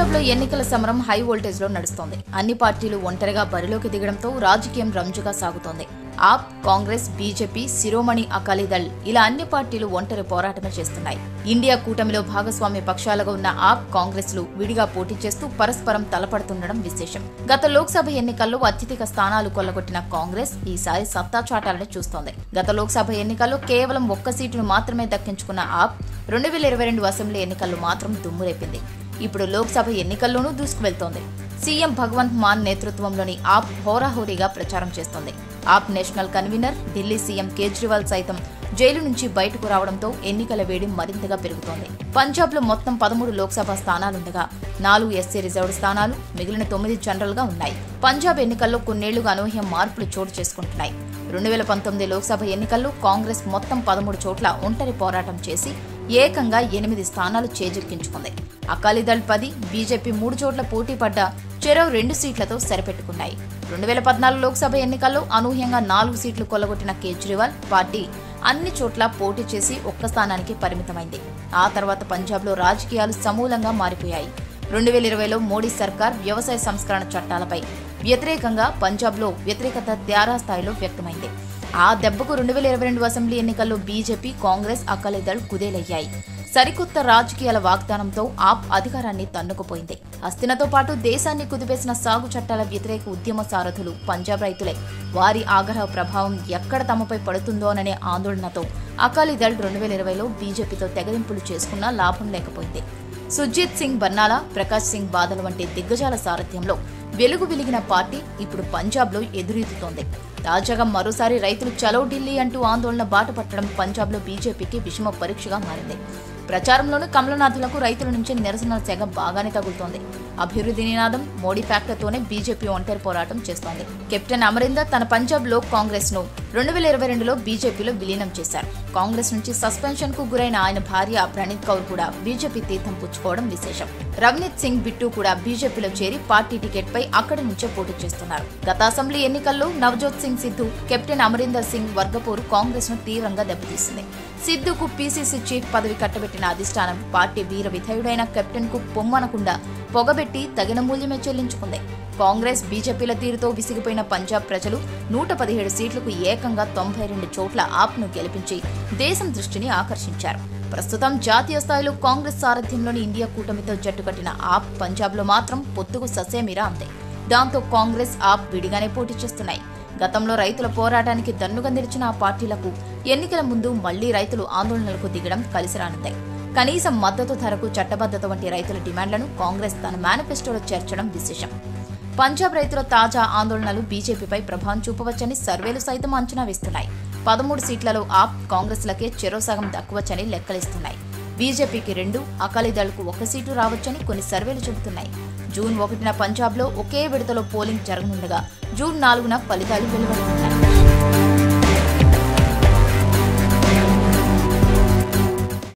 పంజాబ్లో ఎన్నికల సమరం హై వోల్టేజ్లో నడుస్తోంది అన్ని పార్టీలు ఒంటరిగా బరిలోకి దిగడంతో రాజకీయం రంజుగా సాగుతోంది ఆప్ కాంగ్రెస్ బీజేపీ శిరోమణి అకాలీదళ్ ఇలా అన్ని పార్టీలు ఒంటరి పోరాటమే చేస్తున్నాయి ఇండియా కూటమిలో భాగస్వామ్య పక్షాలుగా ఉన్న ఆప్ కాంగ్రెస్ లు విడిగా పోటీ చేస్తూ పరస్పరం తలపడుతుండడం విశేషం గత లోక్సభ ఎన్నికల్లో అత్యధిక స్థానాలు కొల్లగొట్టిన కాంగ్రెస్ ఈసారి సత్తా చాటాలని చూస్తోంది గత లోక్సభ ఎన్నికల్లో కేవలం ఒక్క సీటును మాత్రమే దక్కించుకున్న ఆప్ రెండు వేల ఇరవై రెండు అసెంబ్లీ ఎన్నికల్లో మాత్రం దుమ్మురేపింది ఇప్పుడు లోక్సభ ఎన్నికల్లోనూ దూసుకువెళ్తోంది సీఎం భగవంత్ మాన్ నేతృత్వంలోని ఆప్ హోరాహోరీగా ప్రచారం చేస్తోంది AAP national convener Delhi CM Kejriwal సైతం జైలు నుంచి బయటకు రావడంతో ఎన్నికల వేడి మరింతగా పెరుగుతోంది పంజాబ్లో మొత్తం పదమూడు లోక్సభ స్థానాలుండగా నాలుగు ఎస్సీ రిజర్వ్డ్ స్థానాలు మిగిలిన తొమ్మిది జనరల్ గా ఉన్నాయి పంజాబ్ ఎన్నికల్లో కొన్నేళ్లుగా అనూహ్య మార్పులు చోటు చేసుకుంటున్నాయి రెండు వేల పంతొమ్మిది లోక్సభ ఎన్నికల్లో కాంగ్రెస్ మొత్తం పదమూడు చోట్ల ఒంటరి పోరాటం చేసి ఏకంగా ఎనిమిది స్థానాలు చేజిక్కించుకుంది అకాలీదళ్ పది బీజేపీ మూడు చోట్ల పోటీ పడ్డ చెరో రెండు సీట్లతో సరిపెట్టుకున్నాయి రెండు వేల పద్నాలుగు లోక్సభ ఎన్నికల్లో అనూహ్యంగా నాలుగు సీట్లు కొల్లగొట్టిన కేజ్రీవాల్ పార్టీ అన్ని చోట్ల పోటీ చేసి ఒక్క స్థానానికి పరిమితమైంది ఆ తర్వాత పంజాబ్లో రాజకీయాలు సమూలంగా మారిపోయాయి రెండు వేల ఇరవైలో మోడీ సర్కార్ వ్యవసాయ సంస్కరణ చట్టాలపై వ్యతిరేకంగా పంజాబ్లో వ్యతిరేకత తేరా స్థాయిలో వ్యక్తమైంది ఆ దెబ్బకు రెండు వేల ఇరవై రెండు అసెంబ్లీ ఎన్నికల్లో బీజేపీ కాంగ్రెస్ అకాలీదళ్ కుదేలయ్యాయి సరికొత్త రాజకీయాల వాగ్దానంతో ఆప్ అధికారాన్ని తన్నుకుపోయింది హస్తినతో పాటు దేశాన్ని కుదిపేసిన సాగు చట్టాల వ్యతిరేక ఉద్యమ సారథులు పంజాబ్ రైతులే వారి ఆగ్రహ ప్రభావం ఎక్కడ తమపై పడుతుందోననే ఆందోళనతో అకాలీదళ్ రెండు వేల ఇరవైలో బీజేపీతో తెగదింపులు చేసుకున్నా లాభం లేకపోయింది సుర్జిత్ సింగ్ బర్నాలా ప్రకాష్ సింగ్ బాదల్ వంటి దిగ్గజాల సారథ్యంలో వెలుగు వెలిగిన పార్టీ ఇప్పుడు పంజాబ్లో ఎదురెత్తుతోంది తాజాగా మరోసారి రైతులు చలో ఢిల్లీ అంటూ ఆందోళన బాట పట్టడం పంజాబ్లో బీజేపీకి విషమ పరీక్షగా మారింది ప్రచారంలోనూ కమలనాథులకు రైతుల నుంచి నిరసనల సెగ బాగానే తగులుతోంది అభివృద్ధి నినాదం మోడీ ఫ్యాక్టర్తోనే బీజేపీ ఒంటరి పోరాటం చేస్తోంది కెప్టెన్ అమరీందర్ తన పంజాబ్ లోక్ కాంగ్రెస్ ను రెండు వేల ఇరవై రెండులో బీజేపీలో విలీనం చేశారు కాంగ్రెస్ నుంచి సస్పెన్షన్ కు గురైన ఆయన భార్య ప్రణీత్ కౌర్ కూడా బీజేపీ తీర్థం పుచ్చుకోవడం విశేషం రవనీత్ సింగ్ బిట్టు కూడా బీజేపీలో చేరి పార్టీ టికెట్ పై అక్కడి నుంచే పోటీ చేస్తున్నారు గత అసెంబ్లీ ఎన్నికల్లో నవజోత్ సింగ్ సిద్ధు కెప్టెన్ అమరీందర్ సింగ్ వర్గపోరు కాంగ్రెస్ ను తీవ్రంగా దెబ్బతీసింది సిద్ధుకు పీసీసీ చీఫ్ పదవి కట్టబెట్టిన అధిష్టానం పార్టీ వీర విధేయుడైన కెప్టెన్ కు పొమ్మనకుండా పొగబెట్టి తగిన మూల్యమే చెల్లించుకుంది కాంగ్రెస్ బీజేపీల తీరుతో విసిగిపోయిన పంజాబ్ ప్రజలు నూట పదిహేడు సీట్లకు ఏకంగా తొంభై రెండు చోట్ల ఆప్ను గెలిపించి దేశం దృష్టిని ఆకర్షించారు ప్రస్తుతం జాతీయ స్థాయిలో కాంగ్రెస్ సారథ్యంలోని ఇండియా కూటమితో జట్టుకట్టిన ఆప్ పంజాబ్లో మాత్రం పొత్తుకు ససేమిరా అంది దాంతో కాంగ్రెస్ ఆప్ విడిగానే పోటీ చేస్తున్నాయి గతంలో రైతుల పోరాటానికి దన్నుగా నిలిచిన ఆ పార్టీలకు ఎన్నికల ముందు మళ్లీ రైతులు ఆందోళనలకు దిగడం కలిసి రానుంది కనీసం మద్దతు ధరకు చట్టబద్ధత వంటి రైతుల డిమాండ్లను కాంగ్రెస్ తన మేనిఫెస్టోలో చేర్చడం విశేషం పంజాబ్ రైతుల తాజా ఆందోళనలు బీజేపీపై ప్రభావం చూపవచ్చని సర్వేలు సైతం అంచనా వేస్తున్నాయి పదమూడు సీట్లలో ఆప్ కాంగ్రెస్లకే చెరో సగం దక్కువచ్చని లెక్కలిస్తున్నాయి బీజేపీకి రెండు అకాలీదళ్కు ఒక సీటు రావచ్చని కొన్ని సర్వేలు చెబుతున్నాయి జూన్ ఒకటిన పంజాబ్లో ఒకే విడతలో పోలింగ్ జరగనుండగా జూన్ నాలుగున ఫలితాలు వెలువడనున్నాయి